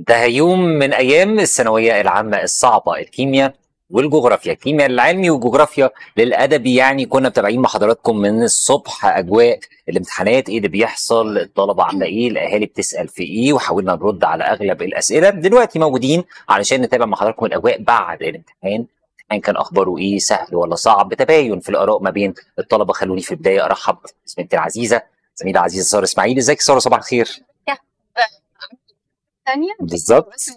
انتهى يوم من ايام الثانويه العامه الصعبه الكيمياء والجغرافيا الكيمياء للعلمي والجغرافيا للادبي يعني كنا متابعين مع حضراتكم من الصبح اجواء الامتحانات ايه اللي بيحصل الطلبه عامله ايه الاهالي بتسال في ايه وحاولنا نرد على اغلب الاسئله دلوقتي موجودين علشان نتابع مع حضراتكم الاجواء بعد الامتحان الامتحان كان اخباره ايه سهل ولا صعب تباين في الاراء ما بين الطلبه خلوني في البدايه ارحب بزميلتي العزيزه زميله عزيزه ساره اسماعيل ازيك يا ساره صباح الخير ثانية بالظبط بس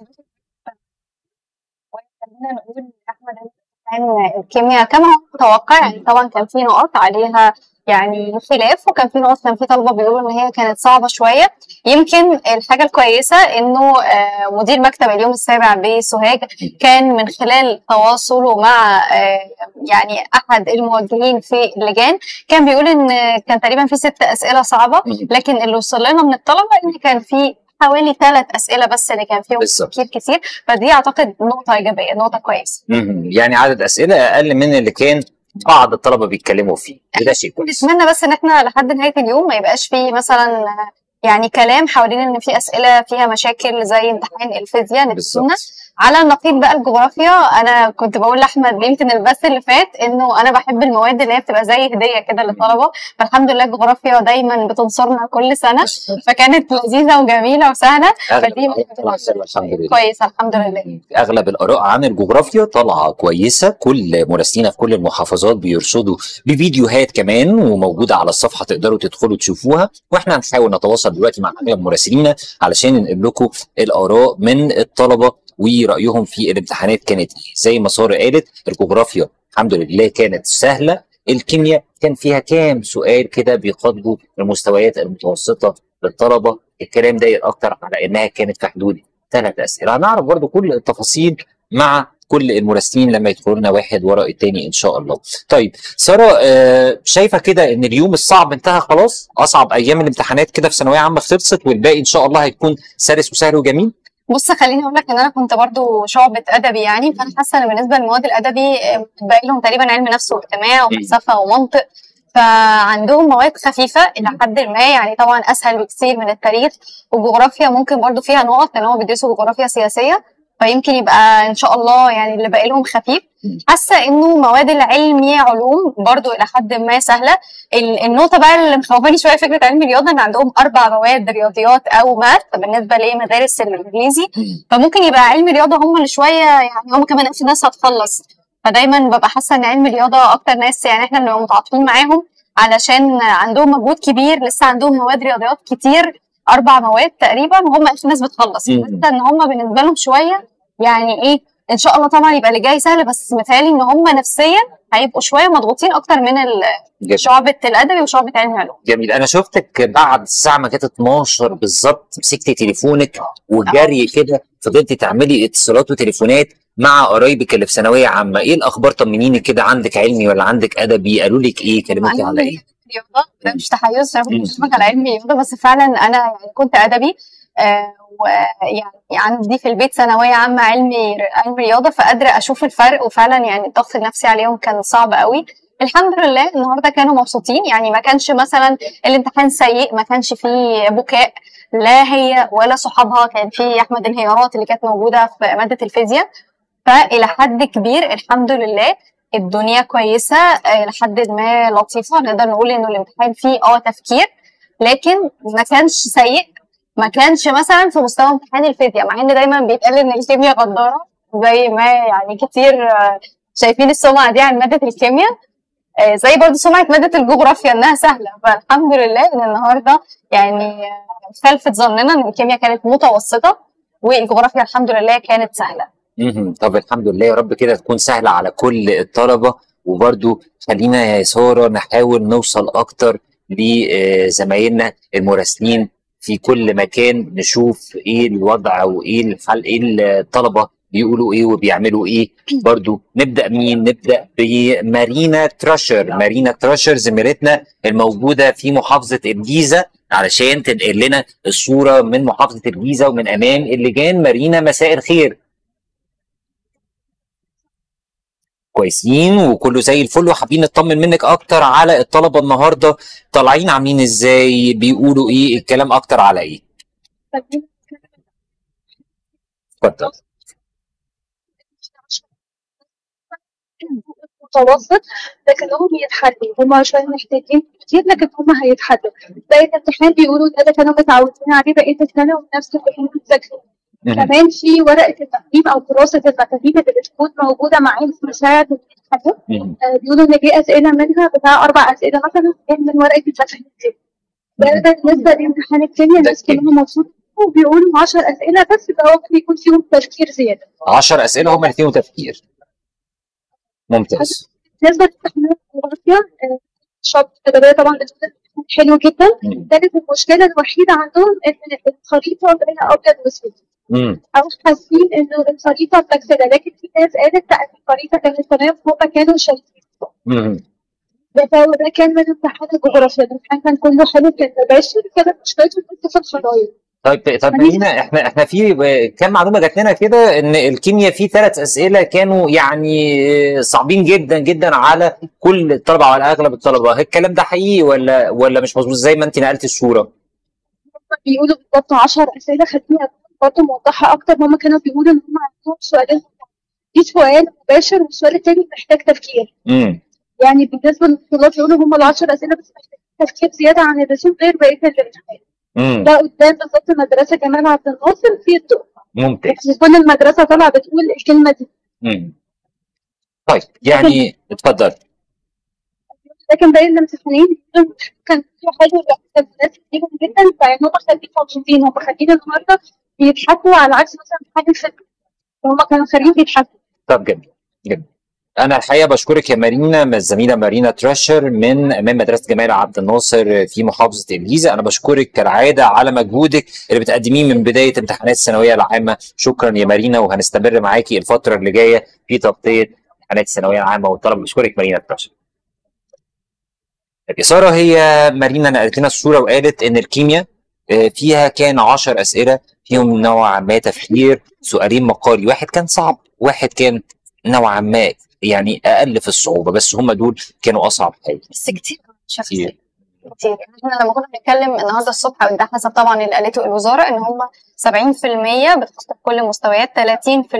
خلينا نقول احمد امتحان الكيمياء كما هو متوقع يعني طبعا كان في نقط عليها يعني خلاف وكان في نقط كان في طلبه بيقولوا ان هي كانت صعبه شويه يمكن الحاجه الكويسه انه آه، مدير مكتب اليوم السابع بسوهاج كان من خلال تواصله مع آه، يعني احد الموجهين في اللجان كان بيقول ان كان تقريبا في ست اسئله صعبه لكن اللي وصل لنا من الطلبه ان كان في حوالي ثلاث اسئله بس اللي كان فيهم بالظبط. تفكير كتير فدي اعتقد نقطه ايجابيه نقطه كويسه مهم. يعني عدد اسئله اقل من اللي كان بعض الطلبه بيتكلموا فيه وده شيء كويس نتمنى بس ان احنا لحد نهايه اليوم ما يبقاش فيه مثلا يعني كلام حوالين ان في اسئله فيها مشاكل زي امتحان الفيزياء نتمنى بالظبط على النقيض بقى الجغرافيا انا كنت بقول لاحمد يمكن البث اللي فات انه انا بحب المواد اللي هي بتبقى زي هديه كده للطلبه فالحمد لله الجغرافيا دايما بتنصرنا كل سنه فكانت لذيذه وجميله وسهله اغلب فدي الآراء طلعت حلوة الحمد لله كويسه الحمد لله اغلب الاراء عن الجغرافيا طالعه كويسه كل مراسلينا في كل المحافظات بيرصدوا بفيديوهات كمان وموجوده على الصفحه تقدروا تدخلوا تشوفوها واحنا هنحاول نتواصل دلوقتي مع اغلب مراسلينا علشان ننقل لكم الاراء من الطلبه ورايهم في الامتحانات كانت ايه زي ما ساره قالت الجغرافيا الحمد لله كانت سهله الكيمياء كان فيها كام سؤال كده بيقضوا المستويات المتوسطه للطلبه الكلام داير اكتر على انها كانت في حدود ثلاث اسئله هنعرف برضو كل التفاصيل مع كل المراسلين لما يدخلوا لنا واحد وراء التاني ان شاء الله. طيب ساره آه شايفه كده ان اليوم الصعب انتهى خلاص؟ اصعب ايام الامتحانات كده في ثانويه عامه خلصت والباقي ان شاء الله هيكون سلس وسهل وجميل؟ بص خليني اقول لك ان انا كنت برضو شعبة ادبي يعني فانا حاسه ان بالنسبه للمواد الادبي آه، باقي لهم تقريبا علم نفس واجتماع وفلسفه ومنطق فعندهم مواد خفيفه الى حد ما يعني طبعا اسهل بكثير من التاريخ وجغرافيا ممكن برضو فيها نقط لان هم بيدرسوا جغرافيا سياسيه فيمكن يبقى ان شاء الله يعني اللي باقي لهم خفيف حاسه انه مواد العلمي علوم برضو الى حد ما سهله ال- النقطه بقى اللي مخوفاني شويه فكره علم الرياضه ان عندهم اربع مواد رياضيات او ماث بالنسبه لمدارس الانجليزي فممكن يبقى علم الرياضه هم اللي شويه يعني هم كمان في ناس هتخلص فدايما ببقى حاسه ان علم الرياضه اكتر ناس يعني احنا بنبقى متعاطفين معاهم علشان عندهم مجهود كبير لسه عندهم مواد رياضيات كتير اربع مواد تقريبا وهم اخر ناس بتخلص مم. حاسه ان هم بالنسبه لهم شويه يعني ايه ان شاء الله طبعا يبقى اللي جاي سهل بس متهيألي ان هم نفسيا هيبقوا شويه مضغوطين اكتر من ال- جميل. شعبة الادبي وشعبة علم العلوم جميل انا شفتك بعد الساعه ما كانت 12 بالظبط مسكتي تليفونك وجري كده فضلتي تعملي اتصالات وتليفونات مع قرايبك اللي في ثانويه عامه ايه الاخبار طمنيني كده عندك علمي ولا عندك ادبي قالوا لك ايه كلموكي أنا على ايه رياضه ده مش تحيز عشان مم. كنت بكلمك على علم رياضه بس فعلا انا يعني كنت ادبي آه ويعني عندي في البيت ثانويه عامه علمي علم رياضه فقادره اشوف الفرق وفعلا يعني الضغط النفسي عليهم كان صعب قوي الحمد لله النهارده كانوا مبسوطين يعني ما كانش مثلا الامتحان سيء ما كانش فيه بكاء لا هي ولا صحابها كان في احمد انهيارات اللي كانت موجوده في ماده الفيزياء فالى حد كبير الحمد لله الدنيا كويسه آه، لحد ما لطيفه نقدر نقول انه الامتحان فيه اه تفكير لكن ما كانش سيء ما كانش مثلا في مستوى امتحان الفيزياء مع ان دايما بيتقال ان الكيمياء غداره زي ما يعني كتير آه، شايفين السمعه دي عن ماده الكيمياء آه، زي برضه سمعه ماده الجغرافيا انها سهله فالحمد لله ان النهارده يعني آه، خلفت ظننا ان الكيمياء كانت متوسطه والجغرافيا الحمد لله كانت سهله مهم. طب الحمد لله يا رب كده تكون سهله على كل الطلبه وبرضو خلينا يا ساره نحاول نوصل اكتر لزمايلنا المراسلين في كل مكان نشوف ايه الوضع وايه الحل ايه الطلبه بيقولوا ايه وبيعملوا ايه برضو نبدا مين نبدا بمارينا تراشر مارينا تراشر زميلتنا الموجوده في محافظه الجيزه علشان تنقل لنا الصوره من محافظه الجيزه ومن امام اللجان مارينا مساء الخير كويسين وكله زي الفل وحابين نطمن منك اكتر على الطلبه النهارده طالعين عاملين ازاي بيقولوا ايه الكلام اكتر على ايه اتفضل متوسط لكنهم يتحلوا هم شويه محتاجين كتير لكن هم هيتحلوا باقي الامتحان بيقولوا ده اللي كانوا متعودين عليه بقيه السنه ونفس اللي كانوا بيذاكروا مهم. كمان في ورقه التقييم او دراسه المفاهيم اللي بتكون موجوده معاهم في مساعد الامتحان مهم. آه، بيقولوا ان في اسئله منها بتاع اربع اسئله مثلا كان من ورقه المفاهيم دي ده ده بالنسبه لامتحان الكيمياء الناس ده كلها مبسوطه وبيقولوا 10 اسئله بس ده ممكن يكون فيهم تفكير زياده 10 اسئله هم اللي فيهم تفكير ممتاز بالنسبه لامتحانات الجغرافيا آه، شاب التدريبيه طبعا بتقول الامتحان حلو جدا مم. كانت المشكله الوحيده عندهم ان الخريطه بين ابيض واسود مم. او حاسين انه الخريطه مفسده لكن في ناس قالت لا الخريطه كانت تمام هم كانوا شايفين مم. ده ده كان من امتحان الجغرافيا الامتحان كان كله حلو كان مباشر كانت مشكلته بس في الخرايط طيب طب ماليش- هنا احنا احنا في كام معلومه جات لنا كده ان الكيمياء فيه ثلاث اسئله كانوا يعني صعبين جدا جدا على كل الطلبه وعلى اغلب الطلبه هل الكلام ده حقيقي ولا ولا مش مظبوط زي ما انت نقلت الصوره هم بيقولوا بالظبط 10 اسئله خليني اكون برضه موضحه اكتر هم كانوا بيقولوا ان هم عندهم سؤالين في سؤال مباشر والسؤال التاني محتاج تفكير امم يعني بالنسبه للطلاب يقولوا هم ال 10 اسئله بس محتاج تفكير زياده عن اللزوم غير بقيه الامتحان امم ده قدام بالظبط مدرسه جمال عبد الناصر في الدق ممتاز يعني كل المدرسه طالعه بتقول الكلمه دي امم طيب يعني اتفضل لكن باقي الامتحانين كان فيه حلو كان ناس كتير جدا فيعني هم خارجين مبسوطين هم خارجين النهارده بيضحكوا على عكس مثلا حاجه في هم كانوا خارجين بيضحكوا طب جميل جميل انا الحقيقه بشكرك يا مارينا الزميله مارينا تراشر من امام مدرسه جمال عبد الناصر في محافظه الجيزه انا بشكرك كالعاده على مجهودك اللي بتقدميه من بدايه امتحانات الثانويه العامه شكرا يا مارينا وهنستمر معاكي الفتره اللي جايه في تغطيه امتحانات الثانويه العامه والطلبه بشكرك مارينا تراشر طب يا ساره هي مارينا نقلت لنا الصوره وقالت ان الكيمياء آه، فيها كان 10 اسئله فيهم نوعا ما تفكير سؤالين مقالي واحد كان صعب واحد كان نوعا ما يعني اقل في الصعوبه بس هم دول كانوا اصعب حاجه بس كتير شخص كتير. كتير احنا لما كنا بنتكلم النهارده الصبح وده حسب طبعا اللي قالته الوزاره ان هم 70% بتخصص كل المستويات 30%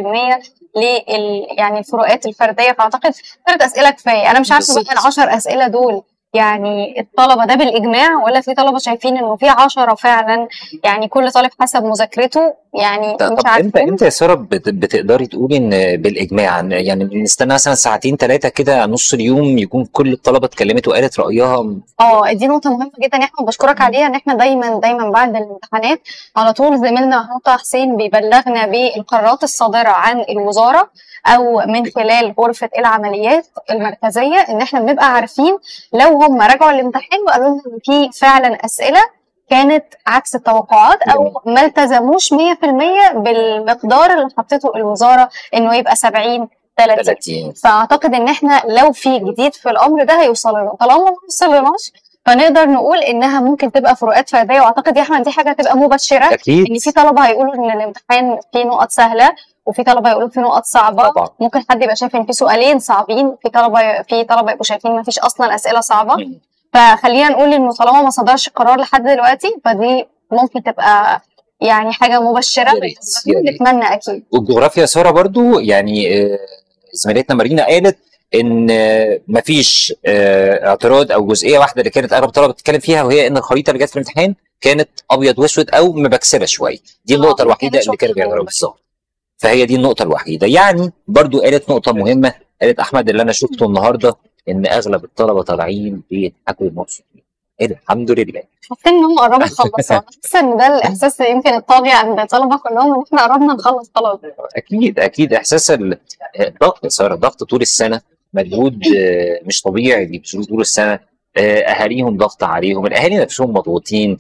لل يعني الفروقات الفرديه فاعتقد ثلاث اسئله كفايه انا مش عارفه بالظبط. بقى ال 10 اسئله دول يعني الطلبه ده بالاجماع ولا في طلبه شايفين انه في 10 فعلا يعني كل طالب حسب مذاكرته يعني طب مش امتى عارفه امتى يا ساره بت- بتقدري تقولي ان بالاجماع يعني نستنى مثلا ساعتين ثلاثه كده نص اليوم يكون كل الطلبه اتكلمت وقالت رايها اه دي نقطة مهمة جدا يا احمد بشكرك عليها ان احنا دايما دايما بعد الامتحانات على طول زميلنا محمود طه حسين بيبلغنا بالقرارات الصادرة عن الوزارة او من خلال غرفة العمليات المركزية ان احنا بنبقى عارفين لو هم راجعوا الامتحان وقالوا لنا ان في فعلا اسئلة كانت عكس التوقعات او ما التزموش 100% بالمقدار اللي حطته الوزارة انه يبقى 70 30 30 فاعتقد ان احنا لو في جديد في الامر ده هيوصل لنا طالما ما وصلناش فنقدر نقول انها ممكن تبقى فروقات فرديه واعتقد يا احمد دي حاجه هتبقى مبشره اكيد ان في طلبه هيقولوا ان الامتحان فيه نقط سهله وفي طلبه يقولوا فيه نقط صعبه طبعا ممكن حد يبقى شايف ان في سؤالين صعبين في طلبه في طلبه يبقوا شايفين ما فيش اصلا اسئله صعبه مم. فخلينا نقول انه طالما ما صدرش قرار لحد دلوقتي فدي ممكن تبقى يعني حاجه مبشره يا ريت، بالنسبه يا لنا ريت. نتمنى اكيد والجغرافيا يا ساره برضو يعني آه، زميلتنا مارينا قالت ان آه، مفيش آه، اعتراض او جزئيه واحده اللي كانت اغلب الطلبه بتتكلم فيها وهي ان الخريطه اللي جت في الامتحان كانت ابيض واسود او مبكسله شويه دي آه، النقطه ما الوحيده كانتش اللي كانوا واضحة بيعملوها بالظبط فهي دي النقطه الوحيده يعني برضو قالت نقطه مهمه قالت احمد اللي انا شفته النهارده ان اغلب الطلبه طالعين بيضحكوا ومبسوطين ايه ده الحمد لله حاسين ان هم قربوا يخلصوا انا حاسه ان ده الاحساس اللي يمكن الطاغي عند الطلبه كلهم ان احنا قربنا نخلص خلاص اكيد اكيد احساس ال- الضغط صار الضغط طول السنه مجهود آه، مش طبيعي بيبذلوه طول السنه آه، اهاليهم ضغط عليهم الاهالي نفسهم مضغوطين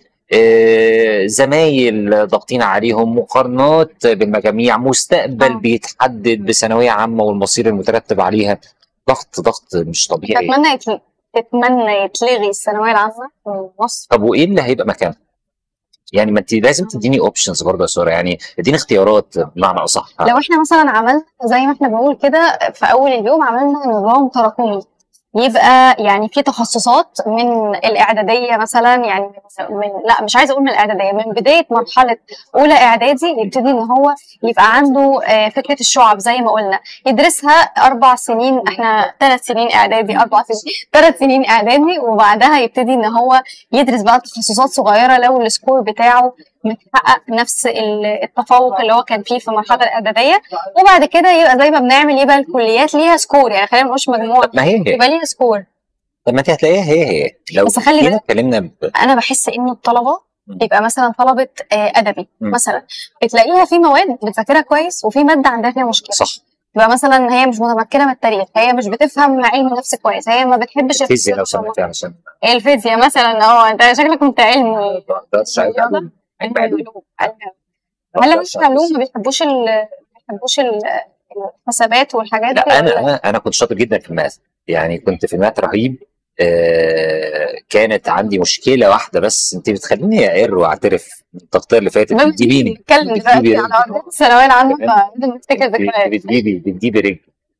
آه، زمايل ضاغطين عليهم مقارنات بالمجاميع مستقبل آه. بيتحدد بثانويه عامه والمصير المترتب عليها ضغط ضغط مش طبيعي اتمنى يتل... تتمنى يتلغي الثانويه العامه من مصر طب وايه اللي هيبقى مكانها؟ يعني ما انت لازم تديني اوبشنز برضه يا ساره يعني اديني اختيارات بمعنى اصح لو احنا مثلا عملنا زي ما احنا بنقول كده في اول اليوم عملنا نظام تراكمي يبقى يعني في تخصصات من الاعداديه مثلا يعني من, من لا مش عايزه اقول من الاعداديه من بدايه مرحله اولى اعدادي يبتدي ان هو يبقى عنده آه، فكره الشعب زي ما قلنا يدرسها اربع سنين احنا ثلاث سنين اعدادي اربع سنين ثلاث سنين اعدادي وبعدها يبتدي ان هو يدرس بقى تخصصات صغيره لو السكور بتاعه متحقق نفس ال- التفوق اللي هو كان فيه في المرحله الاعداديه وبعد كده يبقى زي ما بنعمل يبقى الكليات ليها سكور يعني خلينا نقولش مجموع طب ما هي هي يبقى ليها سكور طب ما انت هتلاقيها هي هي لو بس خلي جينا بالك- اتكلمنا ب... انا بحس ان الطلبه مم. بيبقى مثلا طلبه آه، ادبي مم. مثلا بتلاقيها في مواد بتذاكرها كويس وفي ماده عندها فيها مشكله صح تبقى مثلا هي مش متمكنه من التاريخ هي مش بتفهم علم النفس كويس هي ما بتحبش الفيزياء لو الفلسفة. سمحت علشان الفيزياء مثلا اه انت شكلك كنت علم ما اقدرش أعيد رياضة؟ علوم. أحب علوم. هل مش علوم ما بيحبوش ال ما بيحبوش ال- الحسابات والحاجات دي لا انا ولا؟ انا انا كنت شاطر جدا في الماث يعني كنت في الماث رهيب آه كانت عندي مشكله واحده بس انت بتخليني اعر واعترف من التغطيه اللي فاتت المهم بتجيبيني نتكلم بتجيبي دلوقتي رجل. على أرض الثانويه العامه فلازم نفتكر ذكريات بتجيبي بتجيبي رجل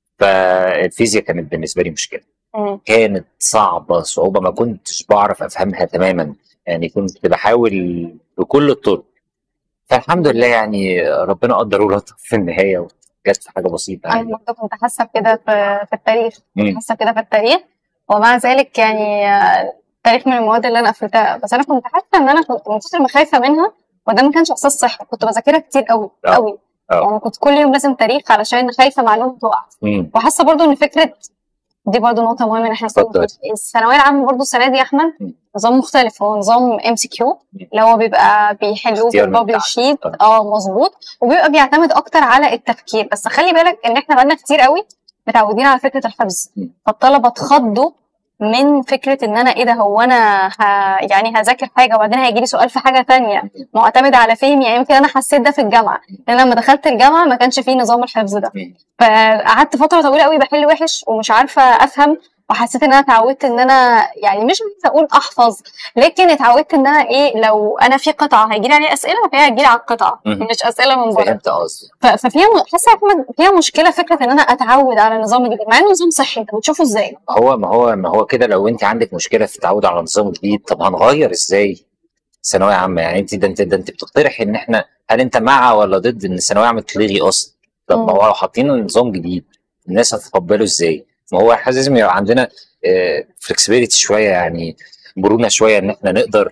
فالفيزياء كانت بالنسبه لي مشكله مم. كانت صعبه صعوبه ما كنتش بعرف افهمها تماما يعني كنت بحاول بكل الطرق فالحمد لله يعني ربنا قدر ولطف في النهايه وجت في حاجه بسيطه انا يعني برضه كنت حاسه بكده في في التاريخ كنت مم. حاسه كده في التاريخ ومع ذلك يعني آه، التاريخ من المواد اللي انا قفلتها بس انا كنت حاسه ان انا كنت من كتر ما خايفه منها وده ما كانش احساس صحي كنت بذاكرها كتير قوي آه. قوي آه. يعني كنت كل يوم لازم تاريخ علشان خايفه معلومه تقع مم. وحاسه برضو ان فكره دي برضو نقطه مهمه ان احنا اتفضل. الثانويه العامه برضو السنه دي يا احمد م. نظام مختلف هو نظام ام سي كيو م. اللي هو بيبقى بيحلوه اختيار من بالبابل تحت. شيت آه. اه مظبوط وبيبقى بيعتمد اكتر على التفكير بس خلي بالك ان احنا بقالنا كتير قوي متعودين على فكره الحفظ م. فالطلبه اتخضوا من فكره ان انا ايه ده هو انا ه... يعني هذاكر حاجه وبعدين هيجي لي سؤال في حاجه تانية معتمد على فهمي يعني يمكن انا حسيت ده في الجامعه لان لما دخلت الجامعه ما كانش فيه نظام الحفظ ده مم. فقعدت فتره طويله قوي بحل وحش ومش عارفه افهم وحسيت ان انا اتعودت ان انا يعني مش عايزه اقول احفظ لكن اتعودت ان انا ايه لو انا في قطعه هيجي لي عليها اسئله فهي هتجي لي على القطعه مم. مش اسئله من بره فهمت قصدي ف- ففيها م- حاسه يا احمد فيها مشكله فكره ان انا اتعود على النظام الجديد مع انه نظام صحي انت بتشوفه ازاي؟ ما هو ما هو ما هو كده لو انت عندك مشكله في التعود على نظام جديد طب هنغير ازاي ثانويه عامه يعني انت ده انت ده انت بتقترح ان احنا هل انت مع ولا ضد ان الثانويه عامه تلغي اصلا طب ما مم. هو لو حاطين نظام جديد الناس هتتقبله ازاي ما هو احنا لازم يبقى عندنا فلكسبيليتي شويه يعني مرونه شويه ان احنا نقدر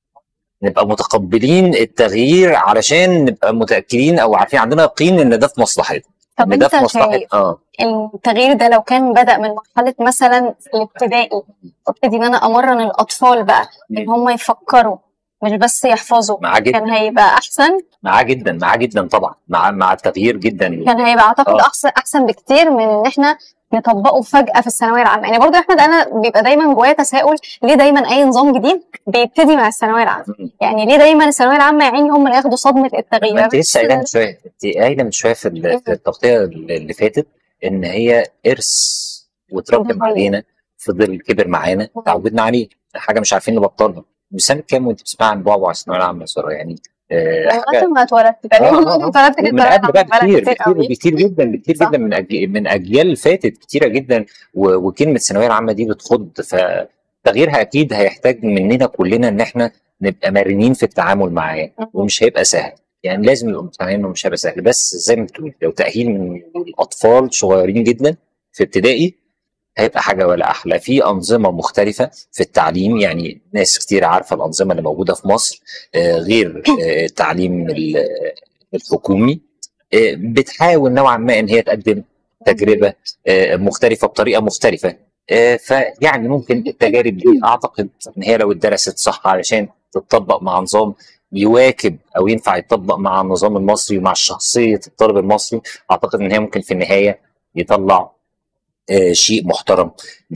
نبقى متقبلين التغيير علشان نبقى متاكدين او عارفين عندنا يقين ان ده في مصلحتنا طب ان ده انت في مصلحه شايف اه التغيير ده لو كان بدأ من مرحله مثلا الابتدائي وابتدي ان انا امرن الاطفال بقى ان هم يفكروا مش بس يحفظوا معاه جدا كان هيبقى احسن معاه جدا معاه جدا طبعا مع مع التغيير جدا كان هيبقى اعتقد آه. احسن احسن بكتير من ان احنا نطبقه فجأة في الثانوية العامة يعني برضو يا احمد انا بيبقى دايما جوايا تساؤل ليه دايما اي نظام جديد بيبتدي مع الثانوية العامة مم. يعني ليه دايما الثانوية العامة يا عيني هم اللي ياخدوا صدمة التغيير ما انت لسه قايله من بس- شويه انت قايله من شويه في ال- في التغطيه اللي فاتت ان هي ارث وتراكم ده حقيقي. علينا فضل كبر معانا مم. تعودنا عليه حاجه مش عارفين نبطلها من سنه كام وانت بتسمع عن بعبع الثانويه العامه يا ساره يعني آه، من حاجه قبل ما اتولدت تقريبا آه، من آه، قبل ما آه. اتولدت كانت من الثانوية قبل بقى العامة بقالها كتير كتير قوي. بكتير جدا بكتير صح. جدا من أج... من اجيال فاتت كتيره جدا و... وكلمه الثانويه العامه دي بتخض فتغييرها اكيد هيحتاج مننا كلنا ان احنا نبقى مرنين في التعامل معاه مم. ومش هيبقى سهل يعني لازم نبقى مقتنعين انه مش هيبقى سهل بس زي ما بتقول لو تاهيل من الاطفال صغيرين جدا في ابتدائي هيبقى حاجه ولا احلى في انظمه مختلفه في التعليم يعني ناس كتير عارفه الانظمه اللي موجوده في مصر آه، غير آه، التعليم ال- الحكومي آه، بتحاول نوعا ما ان هي تقدم تجربه آه، مختلفه بطريقه مختلفه آه، فيعني ممكن التجارب دي اعتقد ان هي لو اتدرست صح علشان تتطبق مع نظام يواكب او ينفع يتطبق مع النظام المصري ومع شخصيه الطالب المصري اعتقد ان هي ممكن في النهايه يطلع آه، شيء محترم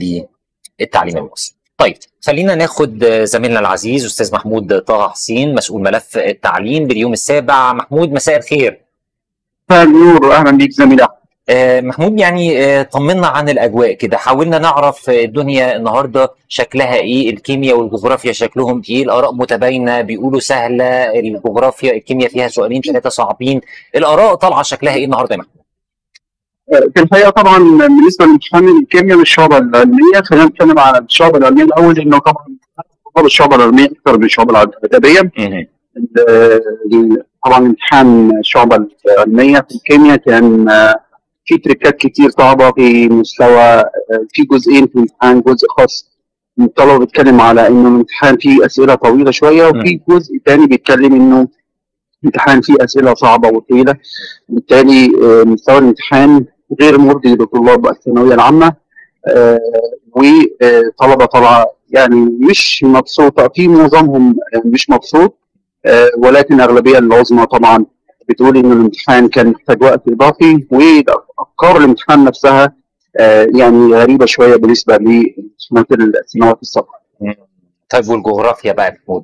للتعليم المصري. طيب خلينا ناخد آه، زميلنا العزيز استاذ محمود طه حسين مسؤول ملف التعليم باليوم السابع محمود مساء الخير. مساء النور اهلا بيك زميلي أحمد. آه، محمود يعني آه، طمنا عن الاجواء كده حاولنا نعرف آه، الدنيا النهارده شكلها ايه الكيمياء والجغرافيا شكلهم ايه الاراء متباينه بيقولوا سهله الجغرافيا الكيمياء فيها سؤالين ثلاثه صعبين الاراء طالعه شكلها ايه النهارده يا محمود في الحقيقه طبعا بالنسبه لامتحان الكيمياء للشعبه العلميه خلينا نتكلم على الشعبه العلميه الاول انه طبعا طلب الشعبه العلميه اكثر من الشعبه الادبيه مهم. ال- طبعا امتحان الشعبه العلميه في الكيمياء كان آه، في تريكات كتير صعبه في مستوى آه، في جزئين في الامتحان جزء خاص الطلبه بيتكلم على انه الامتحان فيه اسئله طويله شويه وفي جزء تاني بيتكلم انه الامتحان فيه اسئله صعبه وطويله بالتالي آه، مستوى الامتحان غير مرضي لطلاب الثانويه العامه آه، وطلبه طالعه يعني مش مبسوطه في معظمهم مش مبسوط آه، ولكن الاغلبيه العظمى طبعا بتقول ان الامتحان كان محتاج وقت اضافي وافكار الامتحان نفسها آه، يعني غريبه شويه بالنسبه لامتحانات السنوات السابقه. طيب والجغرافيا بقى يا محمود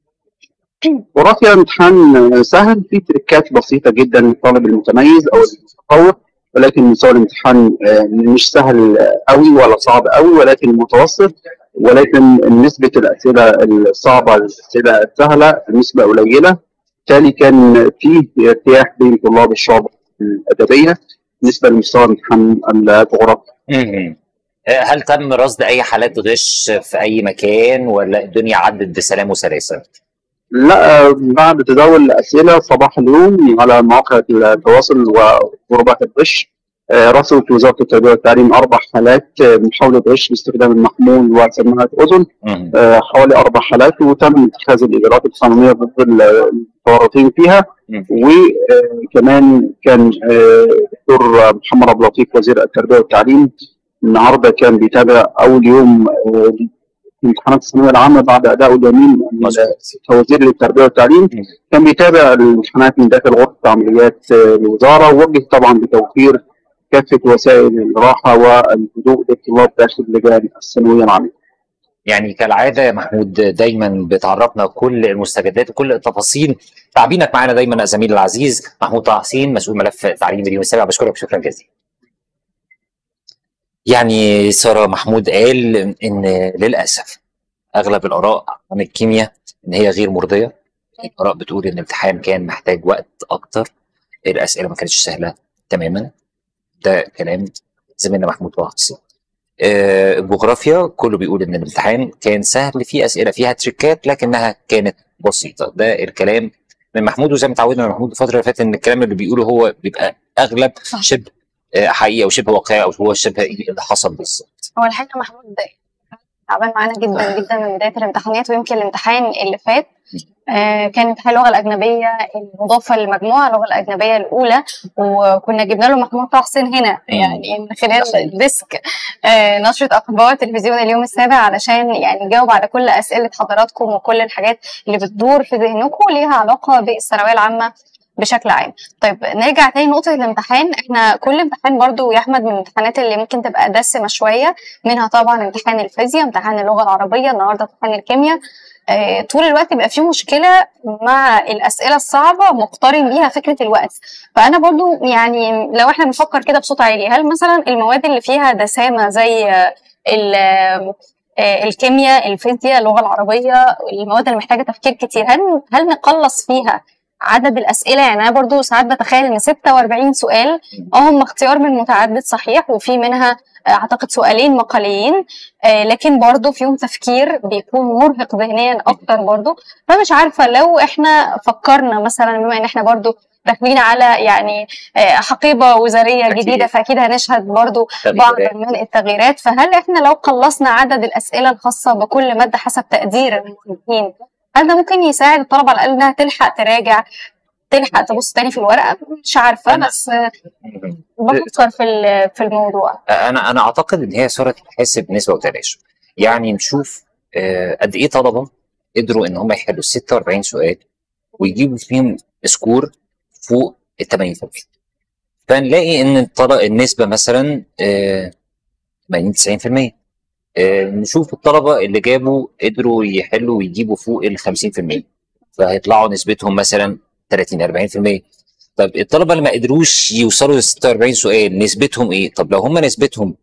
جغرافيا امتحان سهل في تريكات بسيطه جدا للطالب المتميز او المتفوق ولكن مستوى الامتحان آه، مش سهل قوي ولا صعب قوي ولكن متوسط ولكن نسبه الاسئله الصعبه الاسئله السهله نسبه قليله بالتالي كان في ارتياح بين طلاب الشعب الادبيه بالنسبه لمستوى امتحان الجغرافيا مهم. آه، هل تم رصد اي حالات غش في اي مكان ولا الدنيا عدت بسلام وسلاسه؟ لا بعد تداول الأسئلة صباح اليوم على مواقع التواصل وجروبات الغش آه، رصدت وزارة التربية والتعليم أربع حالات آه، محاولة غش باستخدام المحمول وسماعة أذن مهم. آه، حوالي أربع حالات وتم اتخاذ الإجراءات القانونية ضد المتورطين فيها مم. وكمان كان آه، دكتور محمد عبد اللطيف وزير التربية والتعليم النهارده كان بيتابع أول يوم آه، في امتحانات الثانوية العامة بعد أداء اليمين مظبوط كوزير للتربيه والتعليم مم. كان بيتابع الامتحانات من داخل غرفه عمليات آه، الوزاره ووجه طبعا بتوفير كافه وسائل الراحه والهدوء للطلاب داخل لجان الثانويه العامه. يعني كالعاده يا محمود دايما بتعرفنا كل المستجدات وكل التفاصيل تعبينك معانا دايما يا زميلي العزيز محمود طه حسين مسؤول ملف تعليم اليوم السابع بشكرك شكرا جزيلا. يعني ساره محمود قال ان للاسف اغلب الاراء عن الكيمياء ان هي غير مرضيه الاراء بتقول ان الامتحان كان محتاج وقت اكتر الاسئله ما كانتش سهله تماما ده كلام زميلنا محمود طه حسين آه، الجغرافيا كله بيقول ان الامتحان كان سهل فيه اسئله فيها تريكات لكنها كانت بسيطه ده الكلام من محمود وزي ما اتعودنا من محمود الفتره اللي فاتت ان الكلام اللي بيقوله هو بيبقى اغلب صح. شبه آه، حقيقه وشبه واقعي او هو شبه ايه اللي حصل بالظبط هو الحقيقة محمود تعبان معانا جدا جدا من بداية الامتحانات ويمكن الامتحان اللي فات آه، كان امتحان اللغة الأجنبية المضافة للمجموعة اللغة الأجنبية الأولى وكنا جبنا له محمود طه حسين هنا يعني من خلال ديسك آه، نشرة أخبار تلفزيون اليوم السابع علشان يعني يجاوب على كل أسئلة حضراتكم وكل الحاجات اللي بتدور في ذهنكم ليها علاقة بالثانوية العامة بشكل عام طيب نرجع تاني نقطة الامتحان احنا كل امتحان برضو يا أحمد من الامتحانات اللي ممكن تبقى دسمة شوية منها طبعا امتحان الفيزياء امتحان اللغة العربية النهاردة امتحان الكيمياء آه، طول الوقت بيبقى فيه مشكلة مع الأسئلة الصعبة مقترن بيها فكرة الوقت فأنا برضو يعني لو احنا بنفكر كده بصوت عالي هل مثلا المواد اللي فيها دسامة زي آه، ال- آه، آه، الكيمياء الفيزياء اللغة العربية المواد اللي محتاجة تفكير كتير هل هل نقلص فيها عدد الأسئلة يعني أنا برضو ساعات بتخيل إن 46 سؤال اه هم اختيار من متعدد صحيح وفي منها آه، أعتقد سؤالين مقاليين آه، لكن برضو فيهم تفكير بيكون مرهق ذهنيا أكتر برضو فمش عارفة لو إحنا فكرنا مثلا بما إن إحنا برضو داخلين على يعني آه، حقيبة وزارية أكيد. جديدة فأكيد هنشهد برضو بعض تغييرات. من التغييرات فهل احنا لو قلصنا عدد الاسئله الخاصه بكل ماده حسب تقدير المعيدين هل ده ممكن يساعد الطلبه على الاقل انها تلحق تراجع تلحق تبص تاني في الورقه مش عارفه أنا- بس آه، بفكر في ال- في الموضوع انا انا اعتقد ان هي صوره تتحسب نسبه وتناسب يعني نشوف آه، قد ايه طلبه قدروا ان هم يحلوا 46 سؤال ويجيبوا فيهم سكور فوق ال 80% فنلاقي ان الطل- النسبه مثلا آه، 80 90% آه، نشوف الطلبه اللي جابوا قدروا يحلوا ويجيبوا فوق ال 50% فهيطلعوا نسبتهم مثلا 30 40% طب الطلبه اللي ما قدروش يوصلوا ل 46 سؤال نسبتهم ايه؟ طب لو هم نسبتهم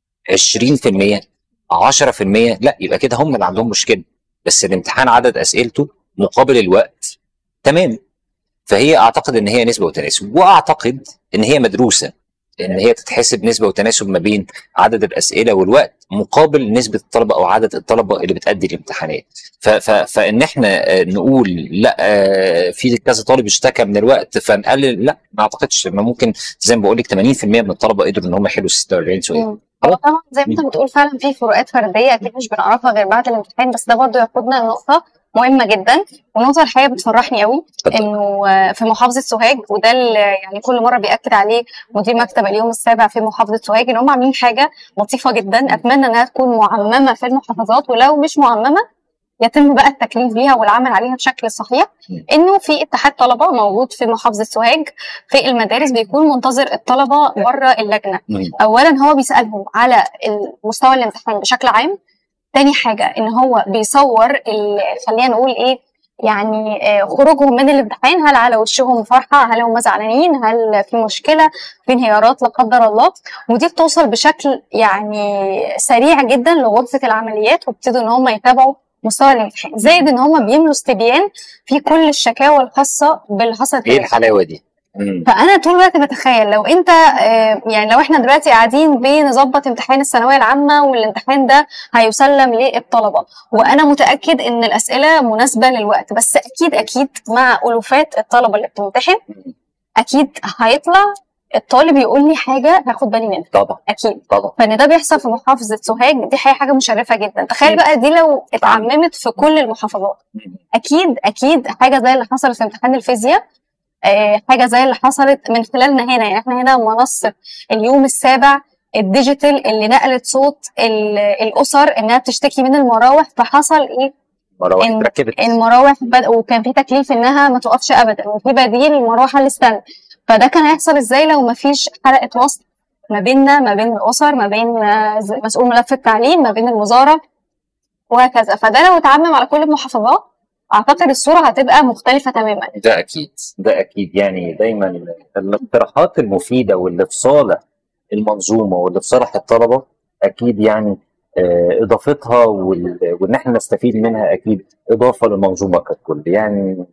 20% 10% لا يبقى كده هم اللي عندهم مشكله بس الامتحان عدد اسئلته مقابل الوقت تمام فهي اعتقد ان هي نسبه وتناسب واعتقد ان هي مدروسه ان هي تتحسب نسبه وتناسب ما بين عدد الاسئله والوقت مقابل نسبه الطلبه او عدد الطلبه اللي بتأدي الامتحانات ف ف فان احنا آه، نقول لا آه، في كذا طالب اشتكى من الوقت فنقلل لا ما اعتقدش ما ممكن زي ما بقول لك 80% من الطلبه قدروا ان هم يحلوا 46 سؤال مم. هو طبعا زي ما انت بتقول فعلا في فروقات فرديه اكيد مش بنعرفها غير بعد الامتحان بس ده برضه ياخدنا لنقطه مهمه جدا ونقطه الحقيقه بتفرحني قوي اتفضل. انه آه، في محافظه سوهاج وده اللي يعني كل مره بياكد عليه مدير مكتب اليوم السابع في محافظه سوهاج ان هم عاملين حاجه لطيفه جدا اتمنى انها تكون معممه في المحافظات ولو مش معممه يتم بقى التكليف بيها والعمل عليها بشكل صحيح مم. انه في اتحاد طلبه موجود في محافظه سوهاج في المدارس بيكون منتظر الطلبه بره اللجنه مم. اولا هو بيسالهم على مستوى الامتحان بشكل عام تاني حاجه ان هو بيصور ال- خلينا نقول ايه يعني آه، خروجهم من الامتحان هل على وشهم فرحه هل هم زعلانين هل في مشكله في انهيارات لا قدر الله ودي بتوصل بشكل يعني سريع جدا لغرفه العمليات وابتدوا ان هم يتابعوا مستوى الامتحان زائد ان هم بيملوا استبيان في كل الشكاوى الخاصه باللي حصلت ايه الحلاوه دي؟ مم. فانا طول الوقت بتخيل لو انت آه، يعني لو احنا دلوقتي قاعدين بنظبط امتحان الثانويه العامه والامتحان ده هيسلم للطلبه وانا متاكد ان الاسئله مناسبه للوقت بس اكيد اكيد مع الوفات الطلبه اللي بتمتحن اكيد هيطلع الطالب يقول لي حاجه هاخد بالي منها طبعا اكيد طبعا فان ده بيحصل في محافظه سوهاج دي حاجه مشرفه جدا تخيل مم. بقى دي لو اتعممت في كل المحافظات مم. اكيد اكيد حاجه زي اللي حصلت في امتحان الفيزياء آه، حاجه زي اللي حصلت من خلالنا هنا يعني احنا هنا منصه اليوم السابع الديجيتال اللي نقلت صوت ال- الاسر انها بتشتكي من المراوح فحصل ايه مراوح إن- اتركبت المراوح بد... وكان في تكليف انها ما توقفش ابدا وفي بديل المروحه اللي استنى فده كان هيحصل ازاي لو ما فيش حلقه وصل ما بيننا ما بين الاسر ما بين آه، ز- مسؤول ملف التعليم ما بين الوزاره وهكذا فده لو اتعمم على كل المحافظات اعتقد الصوره هتبقى مختلفه تماما ده اكيد ده اكيد يعني دايما الاقتراحات المفيده واللي في صالح المنظومه واللي في صالح الطلبه اكيد يعني آه، اضافتها وال- وان احنا نستفيد منها اكيد اضافه للمنظومه ككل يعني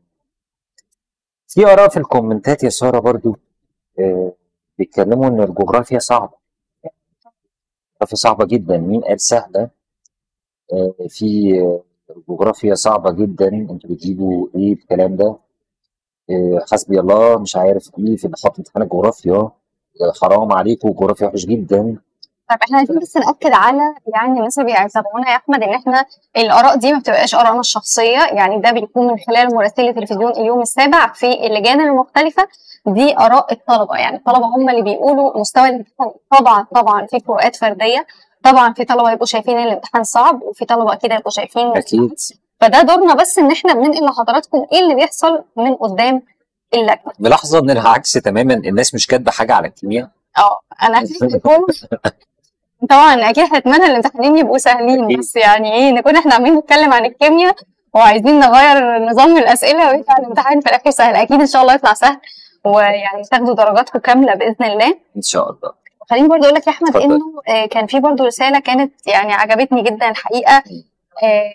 في اراء في الكومنتات يا ساره برضو آه، بيتكلموا ان الجغرافيا صعبه الجغرافيا صعبه جدا مين قال سهله آه، في آه، جغرافيا صعبه جدا انتوا بتجيبوا ايه الكلام ده آه، حسبي الله مش عارف ايه في خط امتحان الجغرافيا آه، حرام عليكم الجغرافيا وحش جدا طيب احنا عايزين بس ناكد على يعني الناس اللي بيعتبرونا يا احمد ان احنا الاراء دي ما بتبقاش ارائنا الشخصيه يعني ده بيكون من خلال مراسلي تلفزيون اليوم السابع في اللجان المختلفه دي اراء الطلبه يعني الطلبه هم اللي بيقولوا مستوى الامتحان طبعا طبعا في فروقات فرديه طبعا في طلبه يبقوا شايفين الامتحان صعب وفي طلبه اكيد هيبقوا شايفين اكيد فده دورنا بس ان احنا بننقل لحضراتكم ايه اللي بيحصل من قدام اللجنه ملاحظه ان العكس تماما الناس مش كاتبه حاجه على الكيمياء اه انا اكيد يكون طبعا اكيد هتمنى الامتحانين يبقوا سهلين أكيد. بس يعني ايه نكون احنا عمالين نتكلم عن الكيمياء وعايزين نغير نظام الاسئله ويطلع الامتحان في الاخر سهل اكيد ان شاء الله يطلع سهل ويعني تاخدوا درجاتكم كامله باذن الله ان شاء الله خليني برضو اقول لك يا احمد اتفضل. انه آه، كان في برضو رساله كانت يعني عجبتني جدا الحقيقه آه،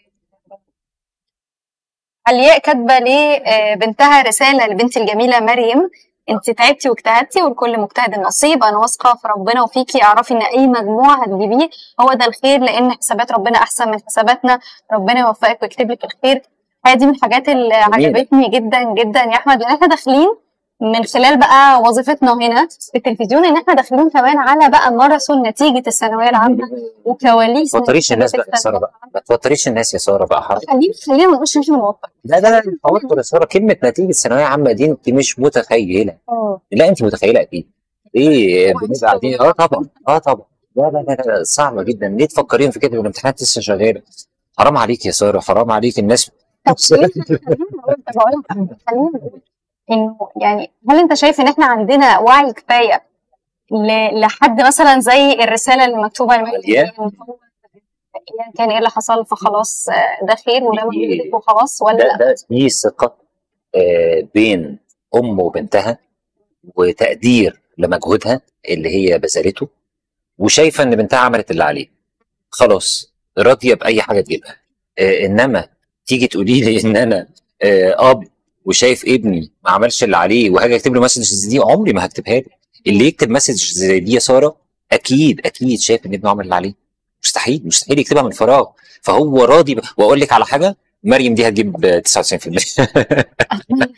علياء كاتبه لبنتها رساله لبنتي الجميله مريم انت تعبتي واجتهدتي والكل مجتهد النصيب انا واثقه في ربنا وفيكي اعرفي ان اي مجموع هتجيبيه هو ده الخير لان حسابات ربنا احسن من حساباتنا ربنا يوفقك ويكتب لك الخير هي دي من الحاجات اللي جميلة. عجبتني جدا جدا يا احمد لان احنا داخلين من خلال بقى وظيفتنا هنا في التلفزيون ان احنا داخلين كمان على بقى ماراثون نتيجه الثانويه العامه وكواليس ما توتريش الناس بقى يا نتيجة ساره بقى ما توتريش الناس يا ساره بقى حرام خلينا خلينا ما نقولش مش بنوتر لا لا لا التوتر يا ساره كلمه نتيجه ثانويه عامه دي انت مش متخيله لا انت متخيله اكيد ايه هو بنبقى قاعدين اه طبعا اه طبعا لا لا لا لا صعبه جدا ليه تفكرين في كده والامتحانات لسه شغاله حرام عليك يا ساره حرام عليك الناس طب خلينا طب أقول لك حاجة. خلينا نقول انه يعني هل انت شايف ان احنا عندنا وعي كفايه ل- لحد مثلا زي الرساله اللي مكتوبه لمجلس علياء؟ الدين يعني كان ايه اللي حصل فخلاص آه، ده خير وده مجهودك وخلاص ولا ده لا؟ ده في ثقه آه، بين ام وبنتها وتقدير لمجهودها اللي هي بذلته وشايفه ان بنتها عملت اللي عليه خلاص راضيه باي حاجه تجيبها آه، انما تيجي تقولي لي ان انا آه، اب وشايف ابني ما عملش اللي عليه وهاجي اكتب له مسج دي عمري ما هكتبها له اللي يكتب مسج زي دي يا ساره اكيد اكيد شايف ان ابنه عمل اللي عليه مستحيل مستحيل يكتبها من فراغ فهو راضي ب... واقول لك على حاجه مريم دي هتجيب 99%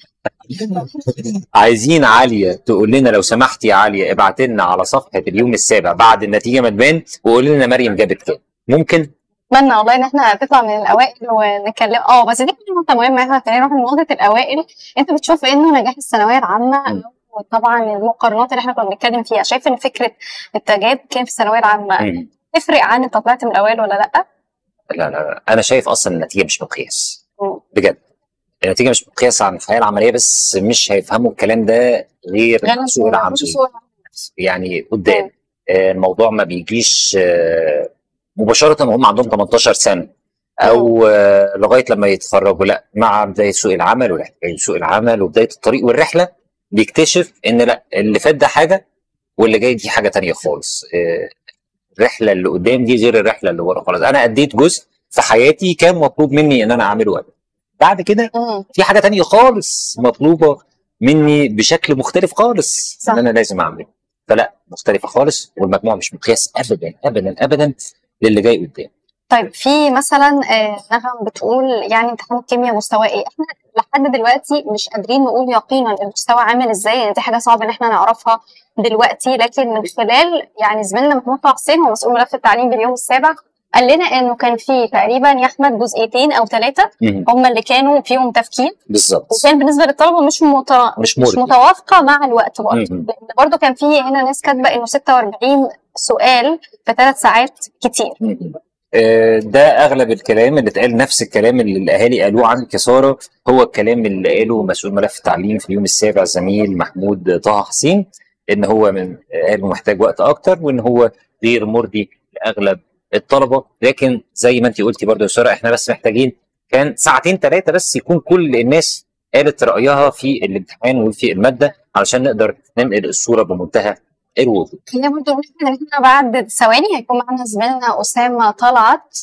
عايزين عاليه تقول لنا لو سمحت يا عاليه ابعت لنا على صفحه اليوم السابع بعد النتيجه ما تبان وقول لنا مريم جابت كام ممكن اتمنى والله ان احنا نطلع من الاوائل ونتكلم اه بس دي نقطه مهمه احنا خلينا نروح لنقطه الاوائل انت بتشوف انه نجاح الثانويه العامه وطبعا المقارنات اللي احنا كنا بنتكلم فيها شايف ان فكره التجاب كان في الثانويه العامه مم. تفرق عن انت طلعت من الاوائل ولا لا؟ لا لا لا انا شايف اصلا النتيجه مش مقياس مم. بجد النتيجه مش مقياس عن الحياه العمليه بس مش هيفهموا الكلام ده غير غير سوق العمل سوق العمل. يعني قدام آه، الموضوع ما بيجيش آه، مباشره وهم عندهم 18 سنه او آه، لغايه لما يتخرجوا لا مع بدايه سوق العمل والاحتكاك بسوق العمل وبدايه الطريق والرحله بيكتشف ان لا اللي فات ده حاجه واللي جاي دي حاجه تانية خالص آه، الرحله اللي قدام دي غير الرحله اللي ورا خالص انا اديت جزء في حياتي كان مطلوب مني ان انا اعمله قبل بعد كده مم. في حاجه تانية خالص مطلوبه مني بشكل مختلف خالص صح. ان انا لازم اعمله فلا مختلفه خالص والمجموع مش مقياس ابدا ابدا ابدا للي جاي قدام طيب في مثلا آه، نغم بتقول يعني امتحان الكيمياء مستواه ايه؟ احنا لحد دلوقتي مش قادرين نقول يقينا المستوى عامل ازاي يعني دي حاجه صعبه ان احنا نعرفها دلوقتي لكن من خلال يعني زميلنا محمود طه حسين هو مسؤول ملف التعليم باليوم السابع قال لنا انه كان في تقريبا يا احمد جزئيتين او ثلاثه هم اللي كانوا فيهم تفكير بالظبط وكان بالنسبه للطلبه مش مت... مش مش مرضي متوافقه مع الوقت برضه مم. لان برضه كان في هنا ناس كاتبه انه 46 سؤال في ثلاث ساعات كتير مم. آه، ده اغلب الكلام اللي اتقال نفس الكلام اللي الاهالي قالوه عن كساره هو الكلام اللي قاله مسؤول ملف التعليم في اليوم السابع زميل محمود طه حسين ان هو من قالوا محتاج وقت اكتر وان هو غير مرضي لاغلب الطلبه لكن زي ما انت قلتي برضه يا ساره احنا بس محتاجين كان ساعتين ثلاثه بس يكون كل الناس قالت رايها في الامتحان وفي الماده علشان نقدر ننقل الصوره بمنتهى الوضوح خلينا برضه نقول ان احنا بعد ثواني هيكون معانا زميلنا اسامه طلعت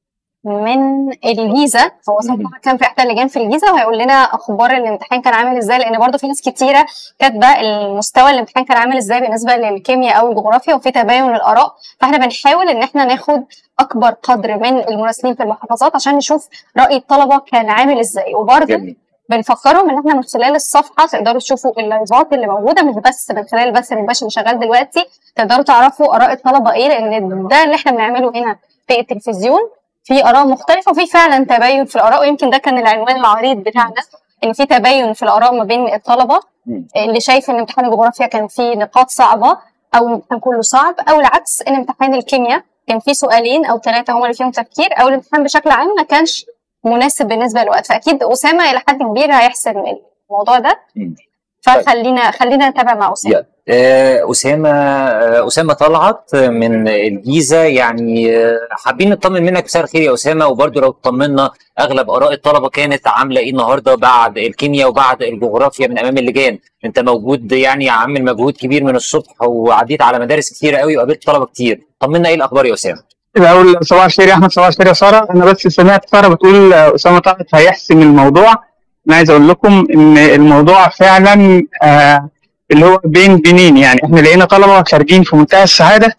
من الجيزه هو صراحه كان في احدى اللجان في الجيزه وهيقول لنا اخبار الامتحان كان عامل ازاي لان برضه في ناس كتيره كاتبه المستوى الامتحان كان عامل ازاي بالنسبه للكيمياء او الجغرافيا وفي تباين للاراء فاحنا بنحاول ان احنا ناخد اكبر قدر من المراسلين في المحافظات عشان نشوف راي الطلبه كان عامل ازاي وبرضه جميل بنفكرهم ان احنا من خلال الصفحه تقدروا تشوفوا اللايفات اللي موجوده مش بس من خلال البث المباشر اللي شغال دلوقتي تقدروا تعرفوا اراء الطلبه ايه لان ده اللي احنا بنعمله هنا في التلفزيون في اراء مختلفه وفي فعلا تباين في اراء ويمكن ده كان العنوان العريض بتاعنا ان في تباين في الاراء ما بين الطلبه مم. اللي شايف ان امتحان الجغرافيا كان فيه نقاط صعبه او الامتحان كله صعب او العكس ان امتحان الكيمياء كان فيه سؤالين او ثلاثه هم اللي فيهم تفكير او الامتحان بشكل عام ما كانش مناسب بالنسبه للوقت فاكيد اسامه الى حد كبير هيحسم الموضوع ده مم. فخلينا خلينا نتابع مع اسامه يلا. آه، أسامة آه، أسامة طلعت من الجيزة يعني آه، حابين نطمن منك مساء الخير يا أسامة وبرضه لو تطمنا أغلب آراء الطلبة كانت عاملة إيه النهاردة بعد الكيمياء وبعد الجغرافيا من أمام اللجان أنت موجود يعني عامل مجهود كبير من الصبح وعديت على مدارس كتيرة قوي وقابلت طلبة كتير طمنا إيه الأخبار يا أسامة الاول صباح الخير يا احمد صباح الخير يا ساره انا بس سمعت ساره بتقول آه، اسامه طلعت هيحسم الموضوع انا عايز اقول لكم ان الموضوع فعلا آه اللي هو بين بينين يعني احنا لقينا طلبه خارجين في منتهى السعاده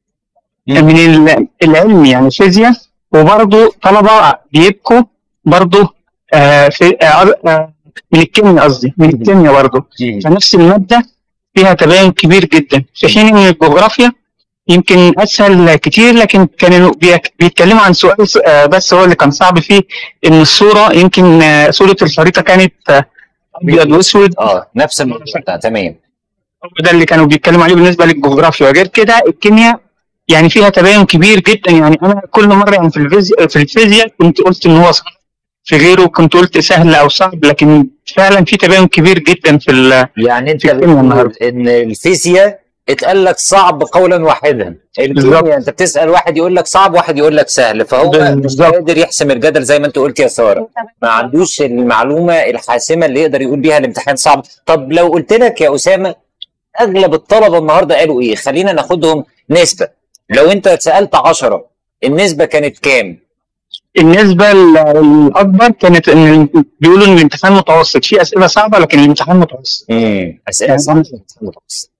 مم. من ال- العلم يعني الفيزياء وبرضه طلبه بيبكوا برضه آه في آه آه من الكيمياء قصدي من الكيمياء برضه فنفس المادة فيها تباين كبير جدا في حين ان الجغرافيا يمكن اسهل كتير لكن كانوا بيك- بيتكلموا عن سؤال س- آه، بس هو اللي كان صعب فيه ان الصورة يمكن آه، صورة الخريطة كانت آه، ابيض واسود اه نفس الموضوع تمام هو ده اللي كانوا بيتكلموا عليه بالنسبة للجغرافيا غير كده الكيمياء يعني فيها تباين كبير جدا يعني انا كل مرة يعني في الفيزياء في الفيزياء كنت قلت ان هو صعب في غيره كنت قلت سهل او صعب لكن فعلا في تباين كبير جدا في ال يعني انت في الكيمياء بتقول النهاردة. ان الفيزياء اتقال لك صعب قولا واحدا بالظبط. الكيمياء انت بتسال واحد يقول لك صعب واحد يقول لك سهل فهو مش بالظبط. قادر يحسم الجدل زي ما انت قلت يا ساره ما عندوش المعلومه الحاسمه اللي يقدر يقول بيها الامتحان صعب طب لو قلت لك يا اسامه اغلب الطلبه النهارده قالوا ايه خلينا ناخدهم نسبه لو انت اتسالت 10 النسبه كانت كام النسبة ال- الأكبر كانت إن بيقولوا إن الامتحان متوسط، في أسئلة صعبة لكن الامتحان متوسط. امم اسئله يعني صعبه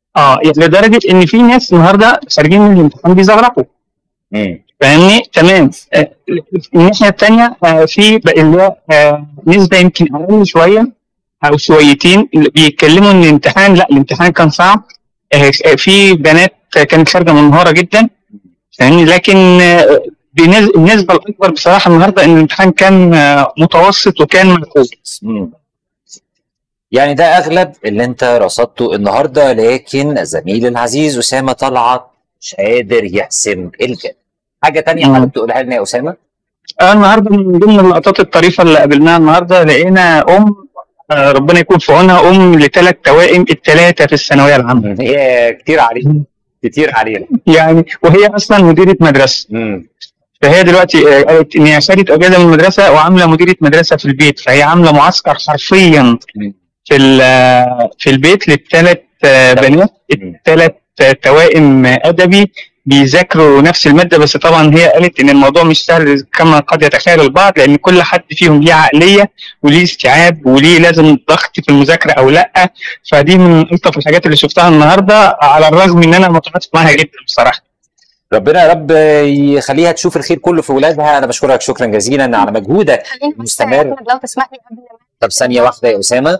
اه يعني لدرجه ان في ناس النهارده خارجين من الامتحان بيزغرقوا مم. فاهمني تمام آه، الناحيه الثانيه في بقى اللي هو آه، نسبه يمكن اقل شويه او شويتين اللي بيتكلموا ان الامتحان لا الامتحان كان صعب آه، آه، في بنات كانت خارجه منهاره جدا فاهمني لكن آه، بنز- النسبه الاكبر بصراحه النهارده ان الامتحان كان آه، متوسط وكان ملحوظ مم. يعني ده اغلب اللي انت رصدته النهارده لكن الزميل العزيز اسامه طلعت مش قادر يحسم الجد حاجه تانية مم. حابب تقولها لنا يا اسامه آه، النهارده من ضمن اللقطات الطريفه اللي قابلناها النهارده لقينا ام آه، ربنا يكون في عونها ام لثلاث توائم الثلاثه في الثانويه العامه هي كتير علينا كتير علينا يعني وهي اصلا مديره مدرسه مم. فهي دلوقتي آه، قالت ان هي خدت اجازه من المدرسه وعامله مديره مدرسه في البيت فهي عامله معسكر حرفيا مم. في ال- في البيت للثلاث بنات مم. الثلاث توائم ادبي بيذاكروا نفس الماده بس طبعا هي قالت ان الموضوع مش سهل كما قد يتخيل البعض لان كل حد فيهم ليه عقليه وليه استيعاب وليه لازم ضغط في المذاكره او لا فدي من الطف الحاجات اللي شفتها النهارده على الرغم ان انا متعاطف معاها جدا بصراحه ربنا يا رب يخليها تشوف الخير كله في ولادها انا بشكرك شكرا جزيلا على مجهودك خليني بس مستمر. يا أحمد لو تسمح لي قبل ما طب ثانيه واحده يا اسامه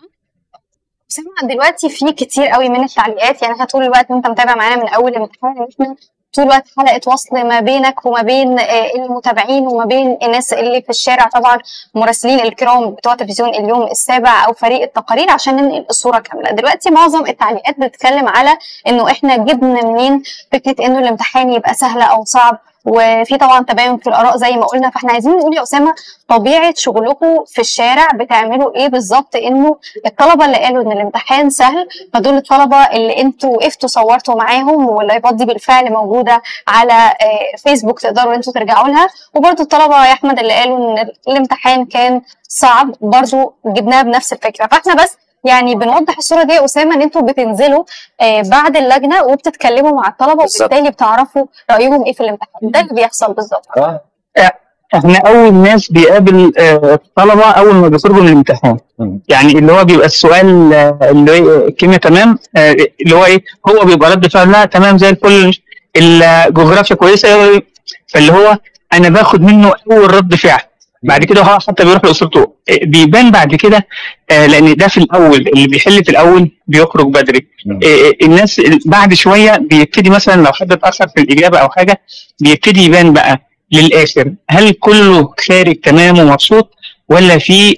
اسامه دلوقتي في كتير قوي من التعليقات يعني احنا طول الوقت وانت متابع معانا من اول الامتحان ان احنا طول الوقت حلقه وصل ما بينك وما بين آه، المتابعين وما بين الناس اللي في الشارع طبعا المراسلين الكرام بتوع تلفزيون اليوم السابع او فريق التقارير عشان ننقل الصوره كامله دلوقتي معظم التعليقات بتتكلم على انه احنا جبنا منين فكره انه الامتحان يبقى سهل او صعب وفي طبعا تباين في الاراء زي ما قلنا فاحنا عايزين نقول يا اسامه طبيعه شغلكم في الشارع بتعملوا ايه بالظبط انه الطلبه اللي قالوا ان الامتحان سهل فدول الطلبه اللي انتوا وقفتوا صورتوا معاهم واللايفات دي بالفعل موجوده على آه، فيسبوك تقدروا انتوا ترجعوا لها وبرده الطلبه يا احمد اللي قالوا ان الامتحان كان صعب برضو جبناها بنفس الفكره فاحنا بس يعني بنوضح الصوره دي يا اسامه ان انتوا بتنزلوا آه، بعد اللجنه وبتتكلموا مع الطلبه بالظبط. وبالتالي بتعرفوا رايهم ايه في الامتحان ده اللي بيحصل بالظبط اه احنا اول ناس بيقابل آه، الطلبه اول ما بيخرجوا من الامتحان مم. يعني اللي هو بيبقى السؤال آه، اللي هو الكيمياء تمام آه، اللي هو ايه هو بيبقى رد فعل لا تمام زي الفل الجغرافيا كويسه فاللي هو انا باخد منه اول رد فعل بعد كده هو حتى بيروح لاسرته آه، بيبان بعد كده آه، لان ده في الاول اللي بيحل في الاول بيخرج بدري مم. آه، الناس ال- بعد شويه بيبتدي مثلا لو حد اتاخر في الاجابه او حاجه بيبتدي يبان بقى للاخر هل كله خارج تمام ومبسوط ولا في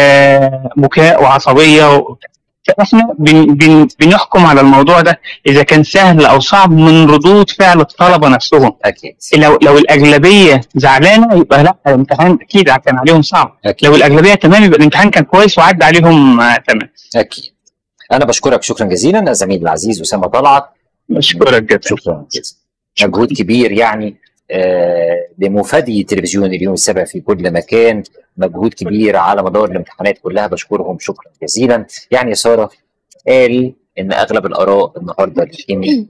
آه بكاء وعصبيه و... فاحنا بن بن بنحكم على الموضوع ده اذا كان سهل او صعب من ردود فعل الطلبه نفسهم اكيد لو لو الاغلبيه زعلانه يبقى لا الامتحان اكيد كان عليهم صعب اكيد لو الاغلبيه تمام يبقى الامتحان كان كويس وعدى عليهم آه تمام اكيد انا بشكرك شكرا جزيلا الزميل العزيز اسامه طلعت بشكرك جدا شكرا جزيلا مجهود كبير يعني آه لمفادي تلفزيون اليوم السابع في كل مكان مجهود كبير على مدار الامتحانات كلها بشكرهم شكرا جزيلا يعني يا ساره قال ان اغلب الاراء النهارده الحين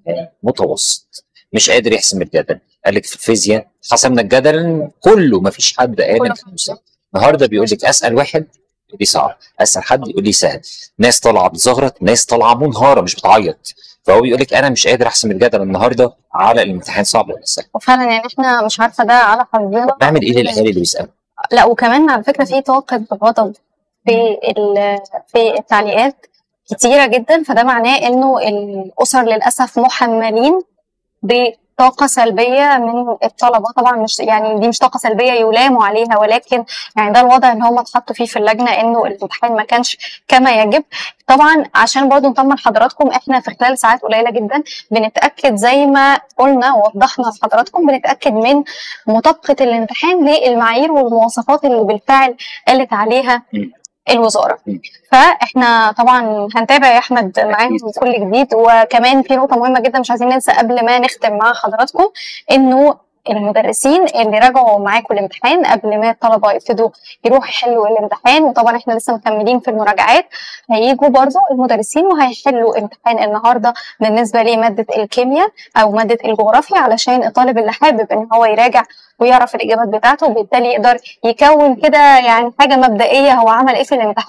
متوسط مش قادر يحسم الجدل قال لك في الفيزياء حسمنا الجدل كله ما فيش حد قال كله إن خمسة. النهارده بيقول لك اسال واحد يقول لي صعب اسال حد يقول لي سهل ناس طالعه بتزغرط ناس طالعه منهاره مش بتعيط فهو بيقول لك انا مش قادر احسم الجدل النهارده على الامتحان صعب ولا سهل وفعلا يعني احنا مش عارفه ده على حظنا نعمل ايه للاهالي اللي بيسالوا لا وكمان على فكره في طاقه غضب في ال- في التعليقات كتيره جدا فده معناه انه الاسر للاسف محملين بطاقه سلبيه من الطلبه طبعا مش يعني دي مش طاقه سلبيه يلاموا عليها ولكن يعني ده الوضع اللي هم اتحطوا فيه في اللجنه انه الامتحان ما كانش كما يجب طبعا عشان برضو نطمن حضراتكم احنا في خلال ساعات قليله جدا بنتاكد زي ما قلنا ووضحنا لحضراتكم بنتاكد من مطابقه الامتحان للمعايير والمواصفات اللي بالفعل قالت عليها م. الوزاره م. فاحنا طبعا هنتابع يا احمد معاهم كل جديد وكمان في نقطه مهمه جدا مش عايزين ننسى قبل ما نختم مع حضراتكم انه المدرسين اللي راجعوا معاكم الامتحان قبل ما الطلبه يبتدوا يروحوا يحلوا الامتحان وطبعا احنا لسه مكملين في المراجعات هيجوا برضو المدرسين وهيحلوا امتحان النهارده بالنسبه لماده الكيمياء او ماده الجغرافيا علشان الطالب اللي حابب ان هو يراجع ويعرف الاجابات بتاعته وبالتالي يقدر يكون كده يعني حاجه مبدئيه هو عمل ايه في الامتحان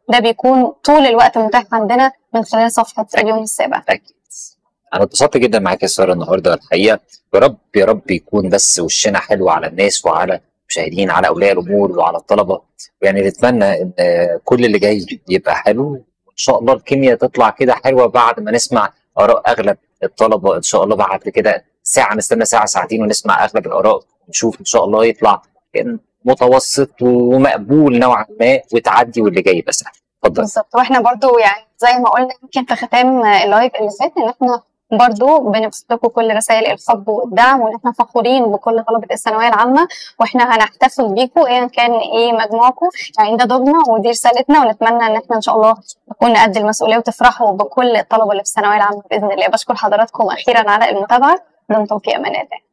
ده بيكون طول الوقت متاح عندنا من خلال صفحه اليوم السابع اكيد انا اتبسطت جدا معاك يا ساره النهارده الحقيقه يا رب يا رب يكون بس وشنا حلو على الناس وعلى المشاهدين على اولياء الامور وعلى الطلبه يعني نتمنى ان كل اللي جاي يبقى حلو وان شاء الله الكيمياء تطلع كده حلوه بعد ما نسمع اراء اغلب الطلبه ان شاء الله بعد كده ساعه نستنى ساعه ساعتين ونسمع اغلب الاراء ونشوف ان شاء الله يطلع متوسط ومقبول نوعا ما وتعدي واللي جاي بس اتفضل بالظبط واحنا برضو يعني زي ما قلنا يمكن في ختام اللايف اللي فات ان احنا برضو بنبسط لكم كل رسائل الحب والدعم وان احنا فخورين بكل طلبه الثانويه العامه واحنا هنحتفل بيكم ايا كان ايه مجموعكم يعني ده دورنا ودي رسالتنا ونتمنى ان احنا ان شاء الله نكون قد المسؤوليه وتفرحوا بكل الطلبه اللي في الثانويه العامه باذن الله بشكر حضراتكم اخيرا على المتابعه دمتم في امان الله